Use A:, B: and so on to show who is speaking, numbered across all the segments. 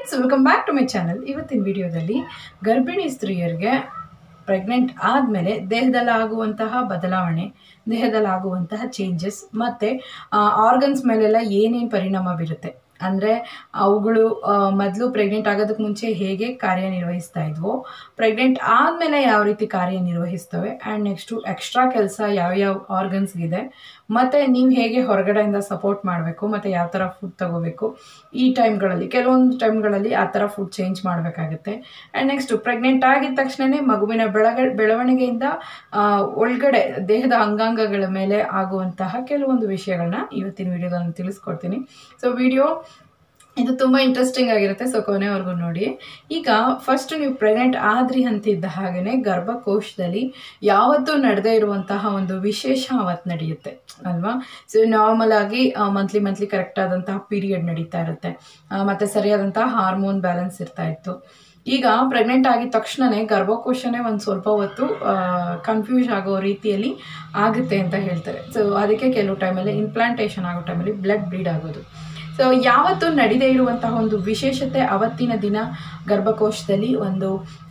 A: friends welcome back to my channel ಇವತ್ತಿನ ವಿಡಿಯೋದಲ್ಲಿ ಗರ್ಭಿಣಿ ಸ್ತ್ರೀಯರಿಗೆ ಪ್ರೆಗ್ನೆಂಟ್ ಆದಮೇಲೆ ದೇಹದಲ್ಲಿ ಆಗುವಂತಹ ಬದಲಾವಣೆ ದೇಹದಲ್ಲಿ ಆಗುವಂತಹ ಚೇಂಜಸ್ ಮತ್ತು ಆರ್ಗನ್ಸ್ ಮೇಲೆಲ್ಲ ಏನೇನು ಪರಿಣಾಮ ಬೀರುತ್ತೆ ಅಂದರೆ ಅವುಗಳು ಮೊದಲು ಪ್ರೆಗ್ನೆಂಟ್ ಆಗೋದಕ್ಕೆ ಮುಂಚೆ ಹೇಗೆ ಕಾರ್ಯನಿರ್ವಹಿಸ್ತಾ ಇದ್ವೋ ಪ್ರೆಗ್ನೆಂಟ್ ಆದಮೇಲೆ ಯಾವ ರೀತಿ ಕಾರ್ಯನಿರ್ವಹಿಸ್ತವೆ ಆ್ಯಂಡ್ ನೆಕ್ಸ್ಟು ಎಕ್ಸ್ಟ್ರಾ ಕೆಲಸ ಯಾವ್ಯಾವ ಆರ್ಗನ್ಸ್ಗಿದೆ ಮತ್ತು ನೀವು ಹೇಗೆ ಹೊರಗಡೆಯಿಂದ ಸಪೋರ್ಟ್ ಮಾಡಬೇಕು ಮತ್ತು ಯಾವ ಥರ ಫುಡ್ ತಗೋಬೇಕು ಈ ಟೈಮ್ಗಳಲ್ಲಿ ಕೆಲವೊಂದು ಟೈಮ್ಗಳಲ್ಲಿ ಆ ಥರ ಫುಡ್ ಚೇಂಜ್ ಮಾಡಬೇಕಾಗುತ್ತೆ ಆ್ಯಂಡ್ ನೆಕ್ಸ್ಟು ಪ್ರೆಗ್ನೆಂಟ್ ಆಗಿದ ತಕ್ಷಣವೇ ಮಗುವಿನ ಬೆಳಗ ಬೆಳವಣಿಗೆಯಿಂದ ಆ, ಒಳಗಡೆ ದೇಹದ ಅಂಗಾಂಗಗಳ ಮೇಲೆ ಆಗುವಂತಹ ಕೆಲವೊಂದು ವಿಷಯಗಳನ್ನ ಇವತ್ತಿನ ವಿಡಿಯೋದಲ್ಲಿ ತಿಳಿಸ್ಕೊಡ್ತೀನಿ ಸೊ ವಿಡಿಯೋ ಇದು ತುಂಬ ಇಂಟ್ರೆಸ್ಟಿಂಗ್ ಆಗಿರುತ್ತೆ ಸೊ ಕೊನೆವರೆಗೂ ನೋಡಿ ಈಗ ಫಸ್ಟ್ ನೀವು ಪ್ರೆಗ್ನೆಂಟ್ ಆದ್ರಿ ಅಂತಿದ್ದ ಹಾಗೆಯೇ ಗರ್ಭಕೋಶದಲ್ಲಿ ಯಾವತ್ತೂ ನಡೆದೇ ಇರುವಂತಹ ಒಂದು ವಿಶೇಷ ಅವತ್ತು ನಡೆಯುತ್ತೆ ಅಲ್ವಾ ಸೊ ನಾರ್ಮಲ್ ಆಗಿ ಮಂತ್ಲಿ ಮಂತ್ಲಿ ಕರೆಕ್ಟ್ ಆದಂತಹ ಪೀರಿಯಡ್ ನಡೀತಾ ಇರುತ್ತೆ ಆ, ಮತ್ತೆ ಸರಿಯಾದಂತಹ ಹಾರ್ಮೋನ್ ಬ್ಯಾಲೆನ್ಸ್ ಇರ್ತಾ ಇತ್ತು ಈಗ ಪ್ರೆಗ್ನೆಂಟ್ ಆಗಿದ ತಕ್ಷಣನೇ ಗರ್ಭಕೋಶನೇ ಒಂದು ಸ್ವಲ್ಪ ಹೊತ್ತು ಕನ್ಫ್ಯೂಸ್ ಆಗೋ ರೀತಿಯಲ್ಲಿ ಆಗುತ್ತೆ ಅಂತ ಹೇಳ್ತಾರೆ ಸೊ ಅದಕ್ಕೆ ಕೆಲವು ಟೈಮಲ್ಲಿ ಇಂಪ್ಲಾಂಟೇಷನ್ ಆಗೋ ಟೈಮಲ್ಲಿ ಬ್ಲಡ್ ಬ್ಲೀಡ್ ಆಗೋದು ಸೊ ಯಾವತ್ತು ನಡೀದೇ ಇರುವಂತಹ ಒಂದು ವಿಶೇಷತೆ ಅವತ್ತಿನ ದಿನ ಗರ್ಭಕೋಶದಲ್ಲಿ ಒಂದು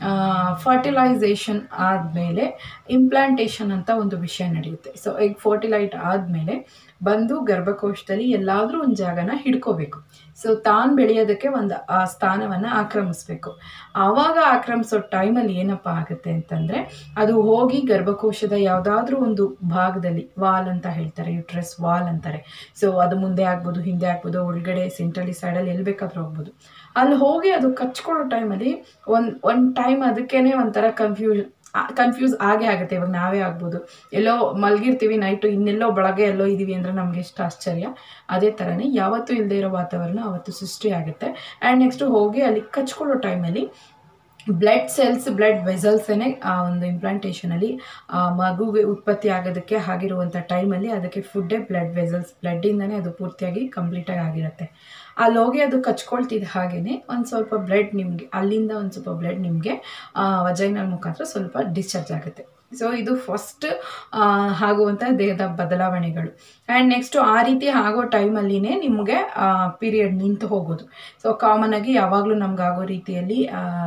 A: ಫರ್ಟಿಲೈಸೇಷನ್ ಆದಮೇಲೆ ಇಂಪ್ಲಾಂಟೇಷನ್ ಅಂತ ಒಂದು ವಿಷಯ ನಡೆಯುತ್ತೆ ಸೊ ಈಗ ಫರ್ಟಿಲೈಟ್ ಆದಮೇಲೆ ಬಂದು ಗರ್ಭಕೋಶದಲ್ಲಿ ಎಲ್ಲಾದರೂ ಒಂದು ಜಾಗನ ಹಿಡ್ಕೋಬೇಕು ಸೊ ತಾನು ಬೆಳೆಯೋದಕ್ಕೆ ಒಂದು ಆ ಸ್ಥಾನವನ್ನು ಆಕ್ರಮಿಸ್ಬೇಕು ಆವಾಗ ಆಕ್ರಮಿಸೋ ಟೈಮಲ್ಲಿ ಏನಪ್ಪ ಆಗುತ್ತೆ ಅಂತಂದರೆ ಅದು ಹೋಗಿ ಗರ್ಭಕೋಶದ ಯಾವುದಾದ್ರೂ ಒಂದು ಭಾಗದಲ್ಲಿ ವಾಲ್ ಅಂತ ಹೇಳ್ತಾರೆ ಯುಟ್ರಸ್ ವಾಲ್ ಅಂತಾರೆ ಸೊ ಅದು ಮುಂದೆ ಆಗ್ಬೋದು ಹಿಂದೆ ಆಗ್ಬೋದು ಒಳಗಡೆ ಸೆಂಟ್ರಲಿ ಸೈಡಲ್ಲಿ ಎಲ್ಲಿ ಬೇಕಾದ್ರೂ ಹೋಗ್ಬೋದು ಅಲ್ಲಿ ಹೋಗಿ ಅದು ಕಚ್ಕೊಳ್ಳೋ ಟೈಮಲ್ಲಿ ಒಂದು ಒಂದು ಟೈಮ್ ಅದಕ್ಕೇನೆ ಒಂಥರ ಕನ್ಫ್ಯೂಷನ್ ಕನ್ಫ್ಯೂಸ್ ಆಗೇ ಆಗುತ್ತೆ ಇವಾಗ ನಾವೇ ಆಗ್ಬೋದು ಎಲ್ಲೋ ಮಲಗಿರ್ತೀವಿ ನೈಟು ಇನ್ನೆಲ್ಲೋ ಬೆಳಗ್ಗೆ ಎಲ್ಲೋ ಇದ್ದೀವಿ ಅಂದರೆ ನಮಗೆ ಎಷ್ಟು ಆಶ್ಚರ್ಯ ಅದೇ ಥರನೇ ಯಾವತ್ತೂ ಇಲ್ಲದೆ ಇರೋ ವಾತಾವರಣ ಅವತ್ತು ಸೃಷ್ಟಿ ಆಗುತ್ತೆ ಆ್ಯಂಡ್ ನೆಕ್ಸ್ಟು ಹೋಗಿ ಅಲ್ಲಿ ಕಚ್ಕೊಳ್ಳೋ ಟೈಮಲ್ಲಿ ಬ್ಲಡ್ ಸೆಲ್ಸ್ ಬ್ಲಡ್ ವೆಸಲ್ಸೇ ಆ ಒಂದು ಇಂಪ್ಲಾಂಟೇಷನಲ್ಲಿ ಆ ಮಗುಗೆ ಉತ್ಪತ್ತಿ ಆಗೋದಕ್ಕೆ ಆಗಿರುವಂಥ ಟೈಮಲ್ಲಿ ಅದಕ್ಕೆ ಫುಡ್ಡೇ ಬ್ಲಡ್ ವೆಸಲ್ಸ್ ಬ್ಲಡ್ಡಿಂದನೇ ಅದು ಪೂರ್ತಿಯಾಗಿ ಕಂಪ್ಲೀಟಾಗಿ ಆಗಿರುತ್ತೆ ಅಲ್ಲಿ ಹೋಗಿ ಅದು ಕಚ್ಕೊಳ್ತಿದ್ದ ಹಾಗೆಯೇ ಒಂದು ಸ್ವಲ್ಪ ಬ್ಲಡ್ ನಿಮಗೆ ಅಲ್ಲಿಂದ ಒಂದು ಸ್ವಲ್ಪ ಬ್ಲಡ್ ನಿಮಗೆ ವಜೈನಲ್ ಮುಖಾಂತರ ಸ್ವಲ್ಪ ಡಿಸ್ಚಾರ್ಜ್ ಆಗುತ್ತೆ ಸೊ ಇದು ಫಸ್ಟ್ ಆಗುವಂಥ ದೇಹದ ಬದಲಾವಣೆಗಳು ಆ್ಯಂಡ್ ನೆಕ್ಸ್ಟು ಆ ರೀತಿ ಆಗೋ ಟೈಮಲ್ಲಿನೇ ನಿಮಗೆ ಪೀರಿಯಡ್ ನಿಂತು ಹೋಗೋದು ಸೊ ಕಾಮನ್ ಆಗಿ ಯಾವಾಗಲೂ ನಮ್ಗೆ ಆಗೋ ರೀತಿಯಲ್ಲಿ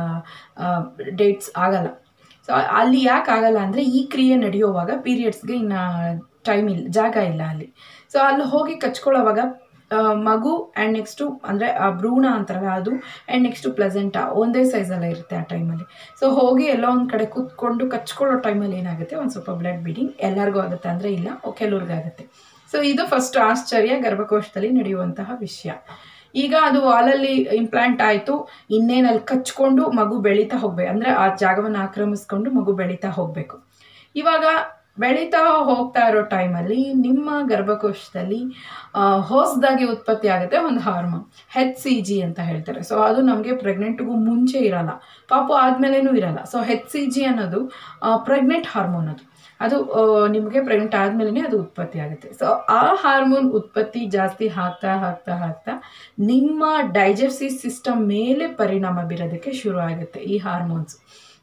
A: ಡೇಟ್ಸ್ ಆಗಲ್ಲ ಸೊ ಅಲ್ಲಿ ಯಾಕೆ ಆಗಲ್ಲ ಅಂದರೆ ಈ ಕ್ರಿಯೆ ನಡೆಯುವಾಗ ಪೀರಿಯಡ್ಸ್ಗೆ ಇನ್ನು ಟೈಮ್ ಇಲ್ಲ ಜಾಗ ಇಲ್ಲ ಅಲ್ಲಿ ಸೊ ಅಲ್ಲಿ ಹೋಗಿ ಕಚ್ಕೊಳ್ಳೋವಾಗ ಆ, ಮಗು ಆ್ಯಂಡ್ ನೆಕ್ಸ್ಟು ಅಂದರೆ ಆ ಭ್ರೂಣ ಅಂತಾರಲ್ಲ ಅದು ಆ್ಯಂಡ್ ನೆಕ್ಸ್ಟು ಪ್ಲೆಸೆಂಟ ಒಂದೇ ಸೈಜಲ್ಲೇ ಇರುತ್ತೆ ಆ ಟೈಮಲ್ಲಿ ಸೊ ಹೋಗಿ ಎಲ್ಲೋ ಒಂದು ಕಡೆ ಕೂತ್ಕೊಂಡು ಕಚ್ಕೊಳ್ಳೋ ಟೈಮಲ್ಲಿ ಏನಾಗುತ್ತೆ ಒಂದು ಸ್ವಲ್ಪ ಬ್ಲಡ್ ಬೀಡಿಂಗ್ ಎಲ್ಲರಿಗೂ ಆಗುತ್ತೆ ಅಂದರೆ ಇಲ್ಲ ಕೆಲವ್ರಿಗಾಗುತ್ತೆ ಸೊ ಇದು ಫಸ್ಟ್ ಆಶ್ಚರ್ಯ ಗರ್ಭಕೋಶದಲ್ಲಿ ನಡೆಯುವಂತಹ ವಿಷಯ ಈಗ ಅದು ವಾಲಲ್ಲಿ ಇಂಪ್ಲಾಂಟ್ ಆಯಿತು ಇನ್ನೇನು ಅಲ್ಲಿ ಕಚ್ಕೊಂಡು ಮಗು ಬೆಳೀತಾ ಹೋಗ್ಬೇಕು ಅಂದರೆ ಆ ಜಾಗವನ್ನು ಆಕ್ರಮಿಸ್ಕೊಂಡು ಮಗು ಬೆಳೀತಾ ಹೋಗಬೇಕು ಇವಾಗ ಬೆಳೀತಾ ಹೋಗ್ತಾ ಇರೋ ಟೈಮಲ್ಲಿ ನಿಮ್ಮ ಗರ್ಭಕೋಶದಲ್ಲಿ ಹೊಸದಾಗಿ ಉತ್ಪತ್ತಿ ಆಗುತ್ತೆ ಒಂದು ಹಾರ್ಮೋನ್ ಹೆಚ್ ಸಿ ಜಿ ಅಂತ ಹೇಳ್ತಾರೆ ಸೊ ಅದು ನಮಗೆ ಪ್ರೆಗ್ನೆಂಟ್ಗೂ ಮುಂಚೆ ಇರಲ್ಲ ಪಾಪು ಆದಮೇಲೇನೂ ಇರಲ್ಲ ಸೊ ಹೆಚ್ ಸಿ ಜಿ ಅನ್ನೋದು ಪ್ರೆಗ್ನೆಂಟ್ ಹಾರ್ಮೋನ್ ಅದು ಅದು ಆ, ನಿಮಗೆ ಪ್ರೆಗ್ನೆಂಟ್ ಆದಮೇಲೆ ಅದು ಉತ್ಪತ್ತಿ ಆಗುತ್ತೆ ಸೊ ಆ ಹಾರ್ಮೋನ್ ಉತ್ಪತ್ತಿ ಜಾಸ್ತಿ ಆಗ್ತಾ ಆಗ್ತಾ ಆಗ್ತಾ ನಿಮ್ಮ ಡೈಜೆಸ್ಟಿವ್ ಸಿಸ್ಟಮ್ ಮೇಲೆ ಪರಿಣಾಮ ಬೀರೋದಕ್ಕೆ ಶುರು ಆಗುತ್ತೆ ಈ ಹಾರ್ಮೋನ್ಸ್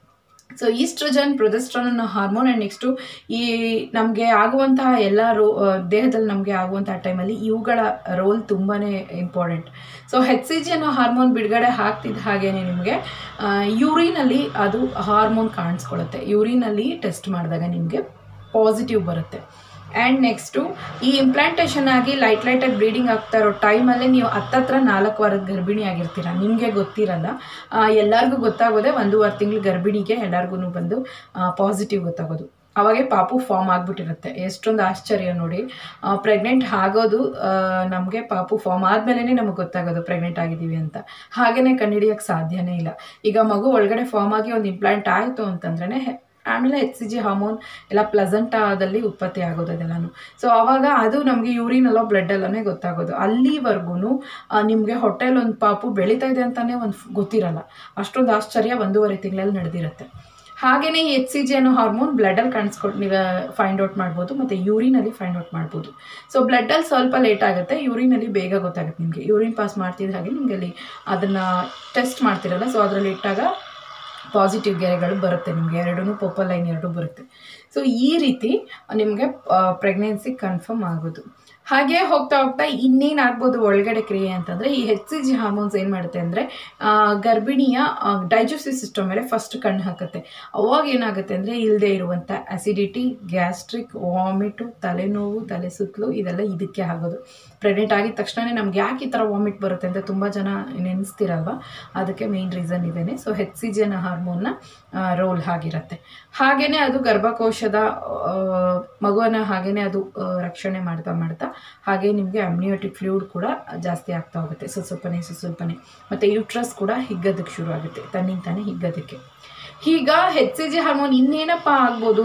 A: ಸೊ ಈಸ್ಟ್ರೋಜನ್ ಪ್ರೊಜೆಸ್ಟ್ರಾನ್ ಅನ್ನೋ ಹಾರ್ಮೋನ್ ಆ್ಯಂಡ್ ನೆಕ್ಸ್ಟು ಈ ನಮಗೆ ಆಗುವಂತಹ ಎಲ್ಲ ರೋ ಆ, ದೇಹದಲ್ಲಿ ನಮಗೆ ಆಗುವಂತಹ ಟೈಮಲ್ಲಿ ಇವುಗಳ ರೋಲ್ ತುಂಬಾ important so H C G ಅನ್ನೋ ಹಾರ್ಮೋನ್ ಬಿಡುಗಡೆ ಆಗ್ತಿದ್ದ ಹಾಗೇನೆ ನಿಮಗೆ ಯೂರಿನಲ್ಲಿ ಅದು ಹಾರ್ಮೋನ್ ಕಾಣಿಸ್ಕೊಳ್ಳುತ್ತೆ ಯೂರಿನಲ್ಲಿ ಟೆಸ್ಟ್ ಮಾಡಿದಾಗ ನಿಮಗೆ ಪಾಸಿಟಿವ್ ಬರುತ್ತೆ ಆ್ಯಂಡ್ ನೆಕ್ಸ್ಟು ಈ ಇಂಪ್ಲಾಂಟೇಷನ್ ಆಗಿ ಲೈಟ್ ಲೈಟಾಗಿ ಬ್ಲೀಡಿಂಗ್ ಆಗ್ತಾ ಇರೋ ಟೈಮಲ್ಲೇ ನೀವು ಹತ್ತತ್ರ ನಾಲ್ಕು ವಾರದ ಗರ್ಭಿಣಿ ಆಗಿರ್ತೀರ ನಿಮಗೆ ಗೊತ್ತಿರಲ್ಲ ಆ, ಎಲ್ಲರಿಗೂ ಗೊತ್ತಾಗೋದೇ ಒಂದೂವರೆ ತಿಂಗಳು ಗರ್ಭಿಣಿಗೆ ಎಲ್ಲರಿಗೂ ಬಂದು ಪಾಸಿಟಿವ್ ಗೊತ್ತಾಗೋದು ಅವಾಗೆ ಪಾಪು ಫಾರ್ಮ್ ಆಗಿಬಿಟ್ಟಿರುತ್ತೆ ಎಷ್ಟೊಂದು ಆಶ್ಚರ್ಯ ನೋಡಿ ಪ್ರೆಗ್ನೆಂಟ್ ಆಗೋದು ನಮಗೆ ಪಾಪು ಫಾರ್ಮ್ ಆದಮೇಲೆ ನಮಗೆ ಗೊತ್ತಾಗೋದು ಪ್ರೆಗ್ನೆಂಟ್ ಆಗಿದ್ದೀವಿ ಅಂತ ಹಾಗೆಯೇ ಕಂಡುಹಿಡಿಯೋಕ್ಕೆ ಸಾಧ್ಯನೇ ಇಲ್ಲ ಈಗ ಮಗು ಒಳಗಡೆ ಫಾರ್ಮ್ ಆಗಿ ಒಂದು ಇಂಪ್ಲಾಂಟ್ ಆಯಿತು ಅಂತಂದ್ರೆ ಆಮೇಲೆ ಎಚ್ ಸಿ ಜಿ ಹಾರ್ಮೋನ್ ಎಲ್ಲ ಪ್ಲಸೆಂಟಾದಲ್ಲಿ ಉತ್ಪತ್ತಿ ಆಗೋದು ಅದೆಲ್ಲನೂ ಸೊ ಆವಾಗ ಅದು ನಮಗೆ ಯೂರಿನಲ್ಲೋ ಬ್ಲಡ್ಡಲ್ಲೇ ಗೊತ್ತಾಗೋದು ಅಲ್ಲಿವರೆಗೂ ನಿಮಗೆ ಹೊಟ್ಟೆಲ್ ಒಂದು ಪಾಪು ಬೆಳೀತಾ ಇದೆ ಅಂತಲೇ ಒಂದು ಗೊತ್ತಿರಲ್ಲ ಅಷ್ಟೊಂದು ಆಶ್ಚರ್ಯ ಒಂದೂವರೆ ತಿಂಗಳಲ್ಲಿ ನಡೆದಿರುತ್ತೆ ಹಾಗೆಯೇ ಎಚ್ ಸಿ ಜಿ ಅನ್ನೋ ಹಾರ್ಮೋನ್ ಬ್ಲಡ್ಡಲ್ಲಿ ಕಾಣಿಸ್ಕೊಂಡು ನೀವು ಫೈಂಡ್ ಔಟ್ ಮಾಡ್ಬೋದು ಮತ್ತು ಯೂರಿನಲ್ಲಿ ಫೈಂಡ್ ಔಟ್ ಮಾಡ್ಬೋದು ಸೊ ಬ್ಲಡ್ಡಲ್ಲಿ ಸ್ವಲ್ಪ ಲೇಟ್ ಆಗುತ್ತೆ ಯೂರಿನಲ್ಲಿ ಬೇಗ ಗೊತ್ತಾಗುತ್ತೆ ನಿಮಗೆ ಯೂರಿನ್ ಪಾಸ್ ಮಾಡ್ತಿದ್ದ ಹಾಗೆ ನಿಮಗೆ ಅಲ್ಲಿ ಅದನ್ನು ಟೆಸ್ಟ್ ಮಾಡ್ತಿರಲ್ಲ ಸೊ ಅದರಲ್ಲಿ ಇಟ್ಟಾಗ ಪಾಸಿಟಿವ್ ಗೆರೆಗಳು ಬರುತ್ತೆ ನಿಮಗೆ ಎರಡೂ ಪೋಪಲ್ ಲೈನ್ ಎರಡೂ ಬರುತ್ತೆ ಸೊ ಈ ರೀತಿ ನಿಮಗೆ ಪ್ರೆಗ್ನೆನ್ಸಿ ಕನ್ಫರ್ಮ್ ಆಗೋದು ಹಾಗೆ ಹೋಗ್ತಾ ಹೋಗ್ತಾ ಇನ್ನೇನು ಆಗ್ಬೋದು ಒಳಗಡೆ ಕ್ರಿಯೆ ಅಂತಂದರೆ ಈ ಹೆಚ್ ಸಿ ಜಿ ಹಾರ್ಮೋನ್ಸ್ ಏನು ಮಾಡುತ್ತೆ ಅಂದರೆ ಗರ್ಭಿಣಿಯ ಡೈಜೆಸ್ಟಿವ್ ಸಿಸ್ಟಮ್ ಮೇಲೆ ಫಸ್ಟ್ ಕಣ್ಣು ಹಾಕುತ್ತೆ ಅವಾಗ ಏನಾಗುತ್ತೆ ಅಂದರೆ ಇಲ್ಲದೆ ಇರುವಂಥ ಅಸಿಡಿಟಿ ಗ್ಯಾಸ್ಟ್ರಿಕ್ ವಾಮಿಟು ತಲೆನೋವು ತಲೆ ಸುತ್ತಲು ಇದೆಲ್ಲ ಇದಕ್ಕೆ ಆಗೋದು ಪ್ರೆಗ್ನೆಂಟ್ ಆಗಿದ ತಕ್ಷಣವೇ ನಮ್ಗೆ ಯಾಕೆ ಈ ಥರ ವಾಮಿಟ್ ಬರುತ್ತೆ ಅಂತ ತುಂಬ ಜನ ನೆನೆಸ್ತಿರಲ್ವ ಅದಕ್ಕೆ ಮೇನ್ ರೀಸನ್ ಇದೇನೆ ಸೊ ಹೆಚ್ ಸಿ ಜಿನ ಹಾರ್ಮೋನ್ನ ರೋಲ್ ಆಗಿರುತ್ತೆ ಹಾಗೆಯೇ ಅದು ಗರ್ಭಕೋಶದ ಆ, ಮಗುವನ್ನ ಹಾಗೆಯೇ ಅದು ಆ, ರಕ್ಷಣೆ ಮಾಡ್ತಾ ಮಾಡ್ತಾ ಹಾಗೆ ನಿಮಗೆ ಅಮ್ನಿಯೋಟಿಕ್ ಫ್ಲೂಯಿಡ್ ಕೂಡ ಜಾಸ್ತಿ ಆಗ್ತಾ ಹೋಗುತ್ತೆ ಸೊ ಸ್ವಲ್ಪನೇ ಸೊ ಸ್ವಲ್ಪನೇ ಮತ್ತು ಯೂಟ್ರಸ್ ಕೂಡ ಹಿಗ್ಗೋದಕ್ಕೆ ಶುರು ಆಗುತ್ತೆ ತನ್ನಿಂದ ತಾನೇ ಹಿಗ್ಗೋದಕ್ಕೆ ಈಗ ಹೆಚ್ ಸಿ ಜಿ ಹಾರ್ಮೋನ್ ಇನ್ನೇನಪ್ಪ ಆಗ್ಬೋದು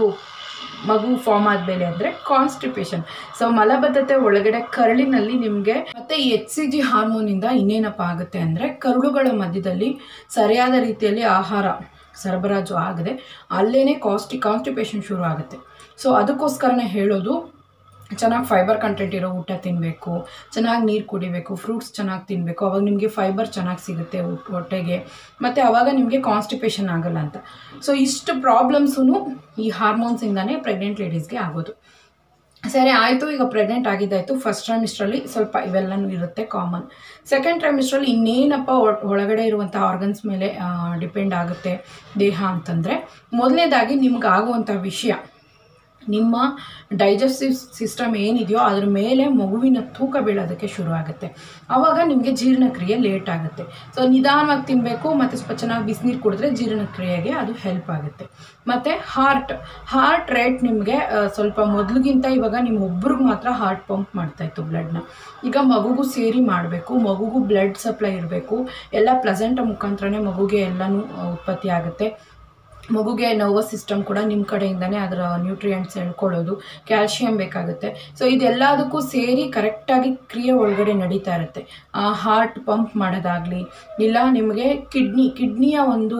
A: ಮಗು ಫಾರ್ಮ್ ಆದಮೇಲೆ ಅಂದರೆ ಕಾನ್ಸ್ಟಿಪೇಷನ್ ಸೊ ಮಲಬದ್ಧತೆ ಒಳಗಡೆ ಕರಳಿನಲ್ಲಿ ನಿಮಗೆ ಮತ್ತೆ ಈ ಎಚ್ ಸಿ ಜಿ ಹಾರ್ಮೋನಿಂದ ಇನ್ನೇನಪ್ಪ ಆಗುತ್ತೆ ಅಂದರೆ ಕರುಳುಗಳ ಮಧ್ಯದಲ್ಲಿ ಸರಿಯಾದ ರೀತಿಯಲ್ಲಿ ಆಹಾರ ಸರಬರಾಜು ಆಗದೆ ಅಲ್ಲೇ ಕಾಸ್ಟಿ ಕಾನ್ಸ್ಟಿಪೇಷನ್ ಶುರು ಆಗುತ್ತೆ ಸೊ ಅದಕ್ಕೋಸ್ಕರನೇ ಹೇಳೋದು ಚೆನ್ನಾಗಿ ಫೈಬರ್ ಕಂಟೆಂಟ್ ಇರೋ ಊಟ ತಿನ್ನಬೇಕು ಚೆನ್ನಾಗಿ ನೀರು ಕುಡಿಬೇಕು ಫ್ರೂಟ್ಸ್ ಚೆನ್ನಾಗಿ ತಿನ್ನಬೇಕು ಅವಾಗ ನಿಮಗೆ ಫೈಬರ್ ಚೆನ್ನಾಗಿ ಸಿಗುತ್ತೆ ಊಟ- ಹೊಟ್ಟೆಗೆ ಮತ್ತು ಅವಾಗ ನಿಮಗೆ ಕಾನ್ಸ್ಟಿಪೇಷನ್ ಆಗಲ್ಲ ಅಂತ ಸೊ ಇಷ್ಟು ಪ್ರಾಬ್ಲಮ್ಸೂ ಈ ಹಾರ್ಮೋನ್ಸಿಂದನೇ ಪ್ರೆಗ್ನೆಂಟ್ ಲೇಡೀಸ್ಗೆ ಆಗೋದು ಸರಿ ಆಯಿತು ಈಗ ಪ್ರೆಗ್ನೆಂಟ್ ಆಗಿದ್ದಾಯಿತು ಫಸ್ಟ್ ಟ್ರೈಮಿಸ್ಟ್ರಲ್ಲಿ ಸ್ವಲ್ಪ ಇವೆಲ್ಲನೂ ಇರುತ್ತೆ ಕಾಮನ್ ಸೆಕೆಂಡ್ ಟ್ರೈಮಿಸ್ಟ್ರಲ್ಲಿ ಇನ್ನೇನಪ್ಪ ಒ- ಒಳಗಡೆ ಇರುವಂಥ ಆರ್ಗನ್ಸ್ ಮೇಲೆ ಡಿಪೆಂಡ್ ಆಗುತ್ತೆ ದೇಹ ಅಂತಂದರೆ ಮೊದಲನೇದಾಗಿ ನಿಮ್ಗೆ ಆಗುವಂಥ ವಿಷಯ ನಿಮ್ಮ ಡೈಜೆಸ್ಟಿವ್ ಸಿಸ್ಟಮ್ ಏನಿದೆಯೋ ಅದ್ರ ಮೇಲೆ ಮಗುವಿನ ತೂಕ ಬೀಳೋದಕ್ಕೆ ಶುರು ಆಗುತ್ತೆ ಆವಾಗ ನಿಮಗೆ ಜೀರ್ಣಕ್ರಿಯೆ ಲೇಟ್ ಆಗುತ್ತೆ ಸೊ ನಿಧಾನವಾಗಿ ತಿನ್ನಬೇಕು ಮತ್ತು ಸ್ವಲ್ಪ ಚೆನ್ನಾಗಿ ಬಿಸಿನೀರು ಕುಡಿದ್ರೆ ಜೀರ್ಣಕ್ರಿಯೆಗೆ ಅದು ಹೆಲ್ಪ್ ಆಗುತ್ತೆ ಮತ್ತು ಹಾರ್ಟ್ ಹಾರ್ಟ್ ರೇಟ್ ನಿಮಗೆ ಸ್ವಲ್ಪ ಮೊದಲಿಗಿಂತ ಇವಾಗ ನಿಮ್ಮ ಒಬ್ರಿಗೆ ಮಾತ್ರ ಹಾರ್ಟ್ ಪಂಪ್ ಮಾಡ್ತಾಯಿತ್ತು ಬ್ಲಡ್ನ ಈಗ ಮಗುಗೂ ಸೇರಿ ಮಾಡಬೇಕು ಮಗುಗೂ ಬ್ಲಡ್ ಸಪ್ಲೈ ಇರಬೇಕು ಎಲ್ಲ ಪ್ಲೆಸೆಂಟ್ ಮುಖಾಂತರನೇ ಮಗುಗೆ ಎಲ್ಲನೂ ಆ, ಉತ್ಪತ್ತಿ ಆಗುತ್ತೆ ಮಗುಗೆ ನರ್ವಸ್ ಸಿಸ್ಟಮ್ ಕೂಡ ನಿಮ್ಮ ಕಡೆಯಿಂದನೇ ಅದರ ನ್ಯೂಟ್ರಿಯೆಂಟ್ಸ್ ಎಳ್ಕೊಳ್ಳೋದು ಕ್ಯಾಲ್ಶಿಯಂ ಬೇಕಾಗುತ್ತೆ ಸೊ ಇದೆಲ್ಲದಕ್ಕೂ ಸೇರಿ ಕರೆಕ್ಟಾಗಿ ಕ್ರಿಯೆ ಒಳಗಡೆ ನಡೀತಾ ಇರುತ್ತೆ ಹಾರ್ಟ್ ಪಂಪ್ ಮಾಡೋದಾಗಲಿ ಇಲ್ಲ ನಿಮಗೆ ಕಿಡ್ನಿ ಕಿಡ್ನಿಯ ಒಂದು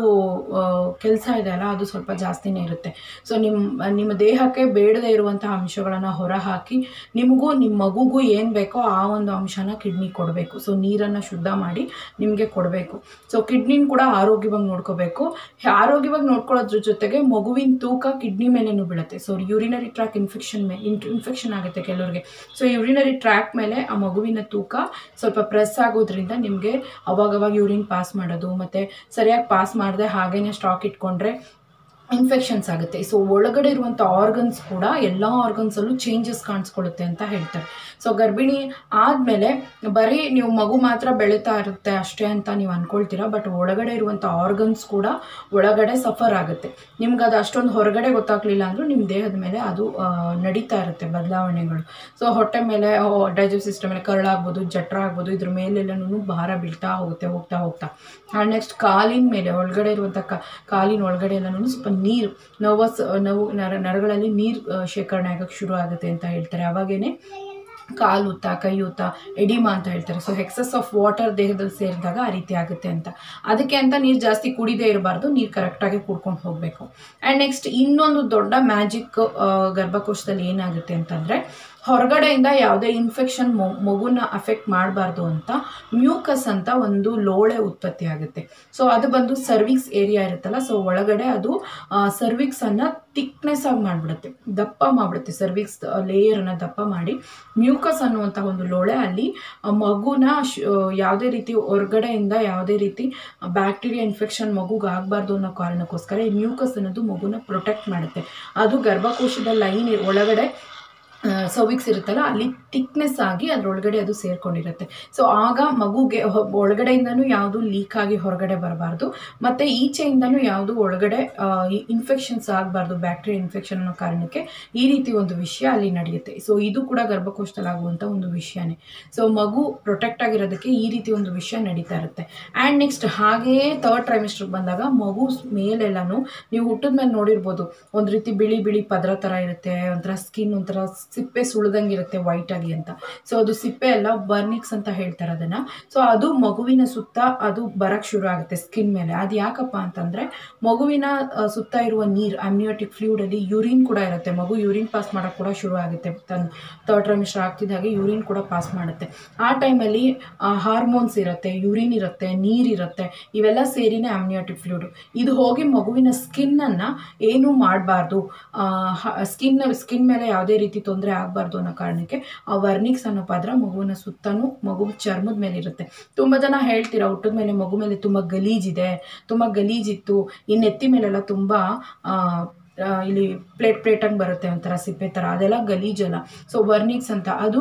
A: ಕೆಲಸ ಇದೆ ಅಲ್ಲ ಅದು ಸ್ವಲ್ಪ ಜಾಸ್ತಿನೇ ಇರುತ್ತೆ ಸೊ ನಿಮ್ಮ ನಿಮ್ಮ ದೇಹಕ್ಕೆ ಬೇಡದೇ ಇರುವಂತಹ ಅಂಶಗಳನ್ನು ಹೊರಹಾಕಿ ನಿಮಗೂ ನಿಮ್ಮ ಮಗುಗೂ ಏನು ಬೇಕೋ ಆ ಒಂದು ಅಂಶನ ಕಿಡ್ನಿ ಕೊಡಬೇಕು ಸೊ ನೀರನ್ನು ಶುದ್ಧ ಮಾಡಿ ನಿಮಗೆ ಕೊಡಬೇಕು ಸೊ ಕಿಡ್ನಿನ ಕೂಡ ಆರೋಗ್ಯವಾಗಿ ನೋಡ್ಕೋಬೇಕು ಆರೋಗ್ಯವಾಗಿ ನೋಡ್ಕೊಳ್ಳೋದ್ರ ಜೊತೆಗೆ ಮಗುವಿನ ತೂಕ ಕಿಡ್ನಿ ಮೇಲೇನು ಬೀಳುತ್ತೆ ಸೊ ಯೂರಿನರಿ ಟ್ರ್ಯಾಕ್ ಇನ್ಫೆಕ್ಷನ್ ಮೇ ಇನ್ಫೆಕ್ಷನ್ ಆಗುತ್ತೆ ಕೆಲವ್ರಿಗೆ ಸೊ ಯೂರಿನರಿ ಟ್ರ್ಯಾಕ್ ಮೇಲೆ ಆ ಮಗುವಿನ ತೂಕ ಸ್ವಲ್ಪ ಪ್ರೆಸ್ ಆಗೋದ್ರಿಂದ ನಿಮಗೆ ಅವಾಗವಾಗ ಯೂರಿನ್ ಪಾಸ್ ಮಾಡೋದು ಮತ್ತು ಸರಿಯಾಗಿ ಪಾಸ್ ಮಾಡದೆ ಹಾಗೇನೆ ಸ್ಟಾಕ್ ಇಟ್ಕೊಂಡ್ರೆ ಇನ್ಫೆಕ್ಷನ್ಸ್ ಆಗುತ್ತೆ ಸೊ ಒಳಗಡೆ ಇರುವಂಥ ಆರ್ಗನ್ಸ್ ಕೂಡ ಎಲ್ಲ ಆರ್ಗನ್ಸಲ್ಲೂ ಚೇಂಜಸ್ ಕಾಣಿಸ್ಕೊಳ್ಳುತ್ತೆ ಅಂತ ಹೇಳ್ತಾರೆ ಸೊ ಗರ್ಭಿಣಿ ಆದಮೇಲೆ ಬರೀ ನೀವು ಮಗು ಮಾತ್ರ ಬೆಳೀತಾ ಇರುತ್ತೆ ಅಷ್ಟೇ ಅಂತ ನೀವು ಅಂದ್ಕೊಳ್ತೀರಾ ಬಟ್ ಒಳಗಡೆ ಇರುವಂಥ ಆರ್ಗನ್ಸ್ ಕೂಡ ಒಳಗಡೆ ಸಫರ್ ಆಗುತ್ತೆ ನಿಮ್ಗೆ ಅದು ಅಷ್ಟೊಂದು ಹೊರಗಡೆ ಗೊತ್ತಾಗಲಿಲ್ಲ ಅಂದರೂ ನಿಮ್ಮ ದೇಹದ ಮೇಲೆ ಅದು ಆ, ನಡೀತಾ ಇರುತ್ತೆ ಬದಲಾವಣೆಗಳು ಸೊ ಹೊಟ್ಟೆ ಮೇಲೆ ಡೈಜೆಸ್ಟ್ ಸಿಸ್ಟಮ್ ಮೇಲೆ ಕರಳಾಗ್ಬೋದು ಜಠರ ಆಗ್ಬೋದು ಇದ್ರ ಮೇಲೆಲ್ಲನೂ ಭಾರ ಬೀಳ್ತಾ ಹೋಗುತ್ತೆ ಹೋಗ್ತಾ ಹೋಗ್ತಾ ಆ್ಯಂಡ್ ನೆಕ್ಸ್ಟ್ ಕಾಲಿನ ಮೇಲೆ ಒಳಗಡೆ ಇರುವಂಥ ಕ ಕಾಲಿನ ಒಳಗಡೆ ಎಲ್ಲನೂ ಸ್ವಲ್ಪ ನೀರು ನರ್ವಸ್ ನೋವು ನರ ನರಗಳಲ್ಲಿ ನೀರು ಶೇಖರಣೆ ಆಗೋಕ್ಕೆ ಶುರು ಆಗುತ್ತೆ ಅಂತ ಹೇಳ್ತಾರೆ ಅವಾಗೇನೆ ಕಾಲು ಊತ ಕೈ ಊತ ಎಡಿಮಾ ಅಂತ ಹೇಳ್ತಾರೆ ಸೊ ಎಕ್ಸಸ್ ಆಫ್ ವಾಟರ್ ದೇಹದಲ್ಲಿ ಸೇರಿದಾಗ ಆ ರೀತಿ ಆಗುತ್ತೆ ಅಂತ ಅದಕ್ಕೆ ಅಂತ ನೀರು ಜಾಸ್ತಿ ಕುಡಿದೇ ಇರಬಾರ್ದು ನೀರು ಕರೆಕ್ಟಾಗಿ ಕುಡ್ಕೊಂಡು ಹೋಗಬೇಕು ಆ್ಯಂಡ್ ನೆಕ್ಸ್ಟ್ ಇನ್ನೊಂದು ದೊಡ್ಡ ಮ್ಯಾಜಿಕ್ ಗರ್ಭಕೋಶದಲ್ಲಿ ಏನಾಗುತ್ತೆ ಅಂತಂದರೆ ಹೊರಗಡೆಯಿಂದ ಯಾವುದೇ ಇನ್ಫೆಕ್ಷನ್ ಮಗುನ ಅಫೆಕ್ಟ್ ಮಾಡಬಾರ್ದು ಅಂತ ಮ್ಯೂಕಸ್ ಅಂತ ಒಂದು ಲೋಳೆ ಉತ್ಪತ್ತಿ ಆಗುತ್ತೆ ಸೊ ಅದು ಬಂದು ಸರ್ವಿಕ್ಸ್ ಏರಿಯಾ ಇರುತ್ತಲ್ಲ ಸೊ ಒಳಗಡೆ ಅದು ಸರ್ವಿಕ್ಸನ್ನು ಥಿಕ್ನೆಸ್ ಆಗಿ ಮಾಡಿಬಿಡುತ್ತೆ ದಪ್ಪ ಮಾಡಿಬಿಡುತ್ತೆ ಸರ್ವಿಕ್ಸ್ ಲೇಯರನ್ನು ದಪ್ಪ ಮಾಡಿ ಮ್ಯೂಕಸ್ ಅನ್ನುವಂಥ ಒಂದು ಲೋಳೆ ಅಲ್ಲಿ ಆ ಮಗುನ ಶ್- ಯಾವುದೇ ರೀತಿ ಹೊರಗಡೆಯಿಂದ ಯಾವುದೇ ರೀತಿ ಬ್ಯಾಕ್ಟೀರಿಯಾ ಇನ್ಫೆಕ್ಷನ್ ಮಗುಗೆ ಆಗಬಾರ್ದು ಅನ್ನೋ ಕಾರಣಕ್ಕೋಸ್ಕರ ಈ ಮ್ಯೂಕಸ್ ಅನ್ನೋದು ಮಗುನ ಪ್ರೊಟೆಕ್ಟ್ ಮಾಡುತ್ತೆ ಅದು ಗರ್ಭಕೋಶದ ಲೈನ್ ಒಳಗಡೆ ಸರ್ವಿಕ್ಸ್ ಇರುತ್ತಲ್ಲ ಅಲ್ಲಿ ಥಿಕ್ನೆಸ್ ಆಗಿ ಅದರೊಳಗಡೆ ಅದು ಸೇರ್ಕೊಂಡಿರುತ್ತೆ ಸೊ ಆಗ ಮಗುಗೆ ಹೊ- ಒಳಗಡೆಯಿಂದನೂ ಯಾವುದು ಲೀಕ್ ಆಗಿ ಹೊರಗಡೆ ಬರಬಾರ್ದು ಮತ್ತು ಈಚೆಯಿಂದನೂ ಯಾವುದು ಒಳಗಡೆ ಇನ್ಫೆಕ್ಷನ್ಸ್ ಆಗಬಾರ್ದು ಬ್ಯಾಕ್ಟೀರಿಯಾ ಇನ್ಫೆಕ್ಷನ್ ಅನ್ನೋ ಕಾರಣಕ್ಕೆ ಈ ರೀತಿ ಒಂದು ವಿಷಯ ಅಲ್ಲಿ ನಡೆಯುತ್ತೆ ಸೊ ಇದು ಕೂಡ ಗರ್ಭಕೋಶದಲ್ಲಿ ಆಗುವಂಥ ಒಂದು ವಿಷಯನೇ ಸೊ ಮಗು ಪ್ರೊಟೆಕ್ಟ್ ಆಗಿರೋದಕ್ಕೆ ಈ ರೀತಿ ಒಂದು ವಿಷಯ ನಡೀತಾ ಇರುತ್ತೆ ಆ್ಯಂಡ್ ನೆಕ್ಸ್ಟ್ ಹಾಗೆಯೇ ತರ್ಡ್ ಟ್ರೈಮಿಸ್ಟರ್ಗೆ ಬಂದಾಗ ಮಗು ಮೇಲೆಲ್ಲನೂ ನೀವು ಹುಟ್ಟಿದ ಮೇಲೆ ನೋಡಿರ್ಬೋದು ಒಂದು ರೀತಿ ಬಿಳಿ ಬಿಳಿ ಪದರ ಥರ ಇರುತ್ತೆ ಒಂಥರ ಸ್ಕಿನ್ ಒಂಥರ ಸಿಪ್ಪೆ ಸುಳ್ದಂಗೆ ಇರುತ್ತೆ ವೈಟ್ ಆಗಿ ಅಂತ ಸೊ ಅದು ಸಿಪ್ಪೆ ಎಲ್ಲ ಬರ್ನಿಕ್ಸ್ ಅಂತ ಹೇಳ್ತಾರೆ ಅದನ್ನು ಸೊ ಅದು ಮಗುವಿನ ಸುತ್ತ ಅದು ಬರಕ್ಕೆ ಶುರು ಆಗುತ್ತೆ ಸ್ಕಿನ್ ಮೇಲೆ ಅದು ಯಾಕಪ್ಪ ಅಂತಂದರೆ ಮಗುವಿನ ಆ, ಸುತ್ತ ಇರುವ ನೀರು ಅಮ್ನಿಯೋಟಿಕ್ ಫ್ಲೂಡಲ್ಲಿ ಯೂರಿನ್ ಕೂಡ ಇರುತ್ತೆ ಮಗು ಯೂರಿನ್ ಪಾಸ್ ಮಾಡೋಕ್ಕೆ ಕೂಡ ಶುರು ಆಗುತ್ತೆ ತನ್ನ ತರ್ಡ್ ಟ್ರೈಮಿಸ್ಟರ್ ಆಗ್ತಿದ್ದ ಹಾಗೆ ಯೂರಿನ್ ಕೂಡ ಪಾಸ್ ಮಾಡುತ್ತೆ ಆ ಟೈಮಲ್ಲಿ ಹಾರ್ಮೋನ್ಸ್ ಇರುತ್ತೆ ಯೂರಿನ್ ಇರುತ್ತೆ ನೀರಿರುತ್ತೆ ಇವೆಲ್ಲ ಸೇರಿನೇ ಅಮ್ನಿಯೋಟಿಕ್ ಫ್ಲೂಡು ಇದು ಹೋಗಿ ಮಗುವಿನ ಸ್ಕಿನ್ನನ್ನು ಏನೂ ಮಾಡಬಾರ್ದು ಸ್ಕಿನ್ ಸ್ಕಿನ್ ಮೇಲೆ ಯಾವುದೇ ರೀತಿ ತೊಂದರೆ ತೊಂದರೆ ಆಗಬಾರ್ದು ಅನ್ನೋ ಕಾರಣಕ್ಕೆ ಆ ವರ್ನಿಕ್ಸ್ ಅನ್ನೋ ಪದರ ಮಗುವಿನ ಸುತ್ತನೂ ಮಗು ಚರ್ಮದ ಮೇಲೆ ಇರುತ್ತೆ ತುಂಬ ಜನ ಹೇಳ್ತೀರಾ ಹುಟ್ಟದ ಮೇಲೆ ಮಗು ಮೇಲೆ ತುಂಬ ಗಲೀಜಿದೆ ತುಂಬ ಗಲೀಜಿತ್ತು ಈ ನೆತ್ತಿ ಮೇಲೆಲ್ಲ ತುಂಬ ಆ, ಇಲ್ಲಿ ಪ್ಲೇಟ್ ಪ್ಲೇಟಾಗಿ ಬರುತ್ತೆ ಒಂಥರ ಸಿಪ್ಪೆ ಥರ ಅದೆಲ್ಲ ಗಲೀಜಲ್ಲ ಸೊ ವರ್ನಿಕ್ಸ್ ಅಂತ ಅದು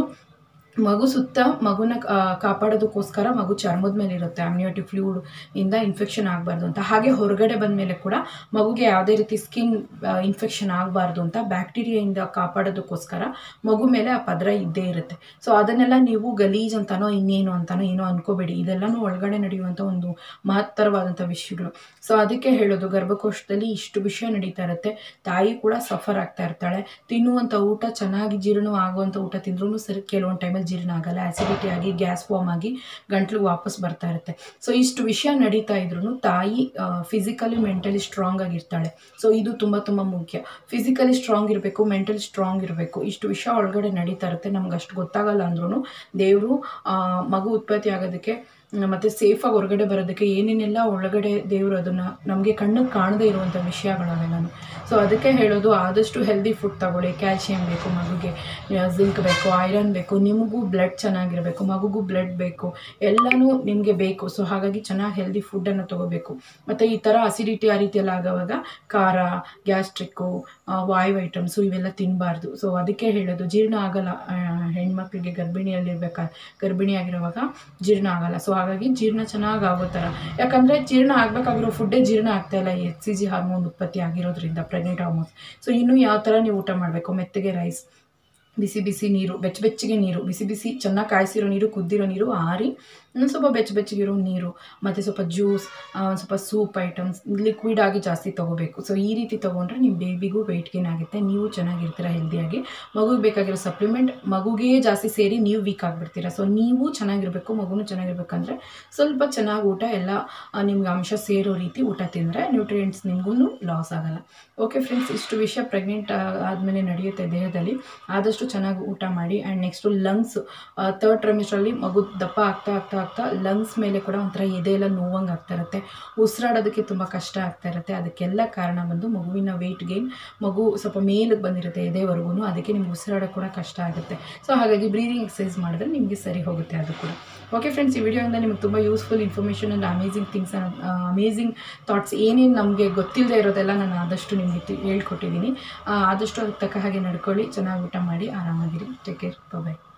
A: ಮಗು ಸುತ್ತ ಮಗುನ ಆ, ಕಾಪಾಡೋದಕ್ಕೋಸ್ಕರ ಮಗು ಚರ್ಮದ ಮೇಲೆ ಇರುತ್ತೆ ಅಮ್ನಿಯೋಟಿಕ್ ಫ್ಲೂಡ್ ಇಂದ ಇನ್ಫೆಕ್ಷನ್ ಆಗಬಾರ್ದು ಅಂತ ಹಾಗೆ ಹೊರಗಡೆ ಬಂದ ಮೇಲೆ ಕೂಡ ಮಗುಗೆ ಯಾವುದೇ ರೀತಿ ಸ್ಕಿನ್ ಇನ್ಫೆಕ್ಷನ್ ಆಗಬಾರ್ದು ಅಂತ ಬ್ಯಾಕ್ಟೀರಿಯಾಯಿಂದ ಕಾಪಾಡೋದಕ್ಕೋಸ್ಕರ ಮಗು ಮೇಲೆ ಆ ಪದರ ಇದ್ದೇ ಇರುತ್ತೆ ಸೊ ಅದನ್ನೆಲ್ಲ ನೀವು ಗಲೀಜ್ ಅಂತಾನೋ ಇನ್ನೇನು ಅಂತಾನೋ ಏನೋ ಅನ್ಕೋಬೇಡಿ ಇದೆಲ್ಲನೂ ಒಳಗಡೆ ನಡೆಯುವಂಥ ಒಂದು ಮಹತ್ತರವಾದಂಥ ವಿಷಯಗಳು ಸೊ ಅದಕ್ಕೆ ಹೇಳೋದು ಗರ್ಭಕೋಶದಲ್ಲಿ ಇಷ್ಟು ವಿಷಯ ನಡೀತಾ ಇರುತ್ತೆ ತಾಯಿ ಕೂಡ ಸಫರ್ ಆಗ್ತಾ ಇರ್ತಾಳೆ ತಿನ್ನುವಂಥ ಊಟ ಚೆನ್ನಾಗಿ ಜೀರ್ಣ ಆಗುವಂಥ ಊಟ ತಿಂದ್ರೂ ಸರಿ ಕೆಲವೊಂದು ಟೈಮಲ್ಲಿ ಜೀರ್ಣ ಆಗಲ್ಲ ಆ್ಯಸಿಡಿಟಿ ಆಗಿ ಗ್ಯಾಸ್ ಫಾರ್ಮ್ ಆಗಿ ಗಂಟ್ಲು ವಾಪಸ್ ಬರ್ತಾ ಇರುತ್ತೆ ಸೊ ಇಷ್ಟು ವಿಷಯ ನಡೀತಾ ಇದ್ರೂ ತಾಯಿ ಫಿಸಿಕಲಿ ಮೆಂಟಲಿ ಸ್ಟ್ರಾಂಗ್ ಆಗಿರ್ತಾಳೆ ಸೊ ಇದು ತುಂಬ ತುಂಬ ಮುಖ್ಯ ಫಿಸಿಕಲಿ ಸ್ಟ್ರಾಂಗ್ ಇರಬೇಕು ಮೆಂಟಲಿ ಸ್ಟ್ರಾಂಗ್ ಇರಬೇಕು ಇಷ್ಟು ವಿಷಯ ಒಳಗಡೆ ನಡೀತಾ ಇರುತ್ತೆ ನಮ್ಗೆ ಅಷ್ಟು ಗೊತ್ತಾಗಲ್ಲ ಅಂದ್ರೂ ದೇವರು ಮಗು ಉತ್ಪತ್ತಿ ಆಗೋದಕ್ಕೆ ಮತ್ತು ಸೇಫಾಗಿ ಹೊರಗಡೆ ಬರೋದಕ್ಕೆ ಏನೇನೆಲ್ಲ ಒಳಗಡೆ ದೇವರು ಅದನ್ನು ನಮಗೆ ಕಣ್ಣಿಗೆ ಕಾಣದೇ ಇರುವಂಥ ವಿಷಯಗಳವೆಲ್ಲನು ಸೊ ಅದಕ್ಕೆ ಹೇಳೋದು ಆದಷ್ಟು ಹೆಲ್ದಿ ಫುಡ್ ತಗೊಳ್ಳಿ ಕ್ಯಾಲ್ಶಿಯಂ ಬೇಕು ಮಗುಗೆ ಜಿಂಕ್ ಬೇಕು ಐರನ್ ಬೇಕು ನಿಮಗೂ ಬ್ಲಡ್ ಚೆನ್ನಾಗಿರಬೇಕು ಮಗುಗೂ ಬ್ಲಡ್ ಬೇಕು ಎಲ್ಲನೂ ನಿಮಗೆ ಬೇಕು ಸೊ ಹಾಗಾಗಿ ಚೆನ್ನಾಗಿ ಹೆಲ್ದಿ ಫುಡ್ಡನ್ನು ತಗೋಬೇಕು ಮತ್ತು ಈ ಥರ ಅಸಿಡಿಟಿ ಆ ರೀತಿಯೆಲ್ಲ ಆಗೋವಾಗ ಖಾರ ಗ್ಯಾಸ್ಟ್ರಿಕ್ಕು ವಾಯು ಐಟಮ್ಸು ಇವೆಲ್ಲ ತಿನ್ನಬಾರ್ದು ಸೊ ಅದಕ್ಕೆ ಹೇಳೋದು ಜೀರ್ಣ ಆಗಲ್ಲ ಆ, ಹೆಣ್ಮಕ್ಳಿಗೆ ಗರ್ಭಿಣಿಯಲ್ಲಿರ್ಬೇಕಾ ಗರ್ಭಿಣಿಯಾಗಿರುವಾಗ ಜೀರ್ಣ ಆಗಲ್ಲ ಸೊ ಹಾಗಾಗಿ ಜೀರ್ಣ ಚೆನ್ನಾಗಿ ಆಗೋ ಥರ ಯಾಕಂದರೆ ಜೀರ್ಣ ಆಗಬೇಕಾಗಿರೋ ಫುಡ್ಡೇ ಜೀರ್ಣ ಆಗ್ತಾ ಇಲ್ಲ ಎಚ್ ಸಿ ಜಿ ಹಾರ್ಮೋನ್ ಉತ್ಪತ್ತಿ ಆಗಿರೋದ್ರಿಂದ ಪ್ರೆಗ್ನೆಂಟ್ ಹಾರ್ಮೋನ್ಸ್ ಸೊ ಇನ್ನು ಯಾವ ಥರ ನೀವು ಊಟ ಮಾಡಬೇಕು ಮೆತ್ತಗೆ ರೈಸ್ ಬಿಸಿ ಬಿಸಿ ನೀರು ಬೆಚ್ಚ ಬೆಚ್ಚಗೆ ನೀರು ಬಿಸಿ ಬಿಸಿ ಚೆನ್ನಾಗಿ ಕಾಯಿಸಿರೋ ನೀರು ಕುದ್ದಿರೋ ನೀರು ಆರಿ ಒಂದು ಸ್ವಲ್ಪ ಬೆಚ್ಚ ಬೆಚ್ಚಗಿರೋ ನೀರು ಮತ್ತು ಸ್ವಲ್ಪ ಜ್ಯೂಸ್ ಒಂದು ಸ್ವಲ್ಪ ಸೂಪ್ ಐಟಮ್ಸ್ ಲಿಕ್ವಿಡ್ ಆಗಿ ಜಾಸ್ತಿ ತೊಗೋಬೇಕು ಸೊ ಈ ರೀತಿ ತೊಗೊಂಡ್ರೆ ನಿಮ್ಮ ಬೇಬಿಗೂ ವೆಯ್ಟ್ ಗೇನ್ ಆಗುತ್ತೆ ನೀವು ಚೆನ್ನಾಗಿರ್ತೀರ ಹೆಲ್ದಿಯಾಗಿ ಮಗುಗೆ ಬೇಕಾಗಿರೋ ಸಪ್ಲಿಮೆಂಟ್ ಮಗುಗೆ ಜಾಸ್ತಿ ಸೇರಿ ನೀವು ವೀಕ್ ಆಗಿಬಿಡ್ತೀರ ಸೊ ನೀವು ಚೆನ್ನಾಗಿರಬೇಕು ಮಗುನೂ ಚೆನ್ನಾಗಿರ್ಬೇಕಂದ್ರೆ ಸ್ವಲ್ಪ ಚೆನ್ನಾಗಿ ಊಟ ಎಲ್ಲ ಆ, ನಿಮ್ಗೆ ಅಂಶ ಸೇರೋ ರೀತಿ ಊಟ ತಿಂದರೆ ನ್ಯೂಟ್ರಿಯೆಂಟ್ಸ್ ನಿಮಗೂ ಲಾಸ್ ಆಗಲ್ಲ ಓಕೆ ಫ್ರೆಂಡ್ಸ್ ಇಷ್ಟು ವಿಷಯ ಪ್ರೆಗ್ನೆಂಟ್ ಆದಮೇಲೆ ನಡೆಯುತ್ತೆ ದೇಹದಲ್ಲಿ ಆದಷ್ಟು ಚೆನ್ನಾಗಿ ಊಟ ಮಾಡಿ ಆ್ಯಂಡ್ ನೆಕ್ಸ್ಟು ಲಂಗ್ಸ್ ತರ್ಡ್ ಟ್ರೈಮಿಸ್ಟ್ರಲ್ಲಿ ಮಗು ದಪ್ಪ ಆಗ್ತಾ ಆಗ್ತಾ ಆಗ್ತಾ ಲಂಗ್ಸ್ ಮೇಲೆ ಕೂಡ ಒಂಥರ ಎದೆ ಎಲ್ಲ ನೋವಂಗೆ ಆಗ್ತಾ ಇರುತ್ತೆ ಉಸಿರಾಡೋದಕ್ಕೆ ತುಂಬ ಕಷ್ಟ ಆಗ್ತಾ ಇರುತ್ತೆ ಅದಕ್ಕೆಲ್ಲ ಕಾರಣ ಬಂದು ಮಗುವಿನ ವೆಯ್ಟ್ ಗೇನ್ ಮಗು ಸ್ವಲ್ಪ ಮೇಲಕ್ಕೆ ಬಂದಿರುತ್ತೆ ಎದೆವರೆಗೂ ಅದಕ್ಕೆ ನಿಮ್ಗೆ ಉಸಿರಾಡೋಕ್ಕೆ ಕೂಡ ಕಷ್ಟ ಆಗುತ್ತೆ ಸೊ ಹಾಗಾಗಿ ಬ್ರೀದಿಂಗ್ ಎಕ್ಸಸೈಸ್ ಮಾಡಿದ್ರೆ ನಿಮಗೆ ಸರಿ ಹೋಗುತ್ತೆ ಅದು ಕೂಡ ಓಕೆ ಫ್ರೆಂಡ್ಸ್ ಈ ವಿಡಿಯೋಯಿಂದ ನಿಮಗೆ ತುಂಬ useful information and amazing things amazing thoughts ಏನೇನು ನಮಗೆ ಗೊತ್ತಿಲ್ಲದೆ ಇರೋದೆಲ್ಲ ನಾನು ಆದಷ್ಟು ನಿಮಗೆ ತಿ- ಹೇಳ್ಕೊಟ್ಟಿದ್ದೀನಿ ಆ, ಆದಷ್ಟು ಅದಕ್ಕೆ ತಕ್ಕ ಹಾಗೆ ನಡ್ಕೊಳ್ಳಿ ಚೆನ್ನಾಗಿ ಊಟ ಮಾಡಿ ಆರಾಮಾಗಿರಿ ಟೇಕ್ ಕೇರ್ ಬಾಯ್